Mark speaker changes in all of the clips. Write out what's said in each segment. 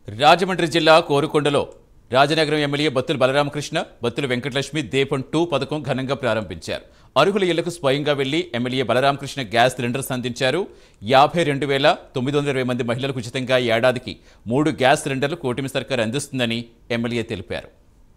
Speaker 1: రాజమండ్రి జిల్లా కోరుకొండలో Rajanagaram MLA Battula Balaramakrishna Battula Venkatalakshmi Deepam two పథకం ఘనంగా ప్రారంభించారు అర్హుల ఇళ్లకు స్వయంగా వెళ్లి ఎమ్మెల్యే బలరామకృష్ణ గ్యాస్ సిలిండర్స్ అందించారు యాభై రెండు వేల తొమ్మిది వందల ఇరవై మంది మహిళలకు ఉచితంగా ఏడాదికి మూడు గ్యాస్ సిలిండర్లు కూటమి సర్కార్ అందిస్తుందని ఎమ్మెల్యే తెలిపారు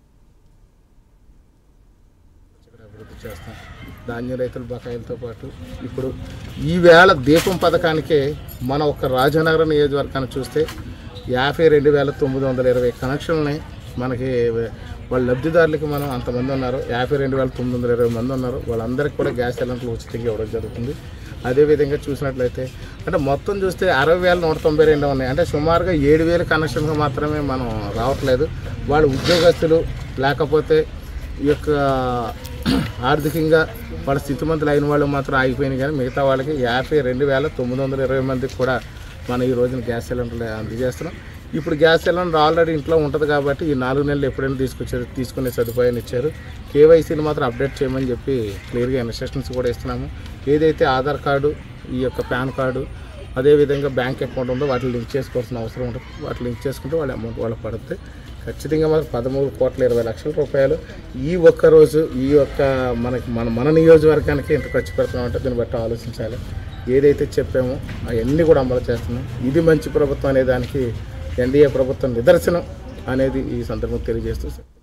Speaker 2: ఇక్కడ అభివృద్ధి చేస్తాం ధాన్య రైతుల బకాయిలతో పాటు ఇప్పుడు ఈవేళ దీపం పథకానికే మన ఒక్క రాజనగరం నియోజకవర్గాన్ని చూస్తే యాభై రెండు వేల తొమ్మిది వందల ఇరవై కనెక్షన్లని మనకి వాళ్ళ లబ్ధిదారులకి మనం అంతమంది ఉన్నారు యాభై రెండు వేల తొమ్మిది వందల ఇరవై మంది ఉన్నారు వాళ్ళందరికీ కూడా గ్యాస్ సిలిండర్లు ఉచితంగా ఇవ్వడం జరుగుతుంది అదేవిధంగా చూసినట్లయితే అంటే మొత్తం చూస్తే అరవై వేల నూట తొంభై రెండు ఉన్నాయి అంటే సుమారుగా ఏడు వేల కనెక్షన్లు మాత్రమే మనం రావట్లేదు వాళ్ళు ఉద్యోగస్తులు లేకపోతే ఈ యొక్క ఆర్థికంగా వాళ్ళ స్థితిమంతులు అయిన వాళ్ళు మాత్రం ఆగిపోయినాయి కానీ మిగతా వాళ్ళకి యాభై రెండు వేల తొమ్మిది వందల ఇరవై మందికి కూడా మనం ఈ రోజున గ్యాస్ సిలిండర్లు అందజేస్తున్నాం ఇప్పుడు గ్యాస్ సిలిండర్ ఆల్రెడీ ఇంట్లో ఉంటుంది కాబట్టి ఈ నాలుగు నెలలు ఎప్పుడైనా తీసుకొచ్చారు తీసుకునే సదుపాయాన్ని ఇచ్చారు కేవైసీని మాత్రం అప్డేట్ చేయమని చెప్పి క్లియర్గా ఇన్స్ట్రక్షన్స్ కూడా ఇస్తున్నాము ఏదైతే ఆధార్ కార్డు ఈ యొక్క పాన్ కార్డు అదేవిధంగా బ్యాంక్ అకౌంట్ ఉందో వాటిని లింక్ చేసుకోవాల్సిన అవసరం ఉంటుంది వాటిని లింక్ చేసుకుంటే వాళ్ళ అమౌంట్ వాళ్ళకి పడుతుంది ఖచ్చితంగా మనకు పదమూడు కోట్ల ఇరవై లక్షల రూపాయలు ఈ ఒక్క రోజు ఈ యొక్క మనకి మన మన నియోజకవర్గానికి ఎంత ఖర్చు పెడుతున్నామంటే దీన్ని బట్టి ఆలోచించాలి ఏదైతే చెప్పామో అవన్నీ కూడా అమలు చేస్తున్నాం ఇది మంచి ప్రభుత్వం అనే దానికి ఎన్డీఏ ప్రభుత్వం నిదర్శనం అనేది ఈ సందర్భంగా తెలియజేస్తూ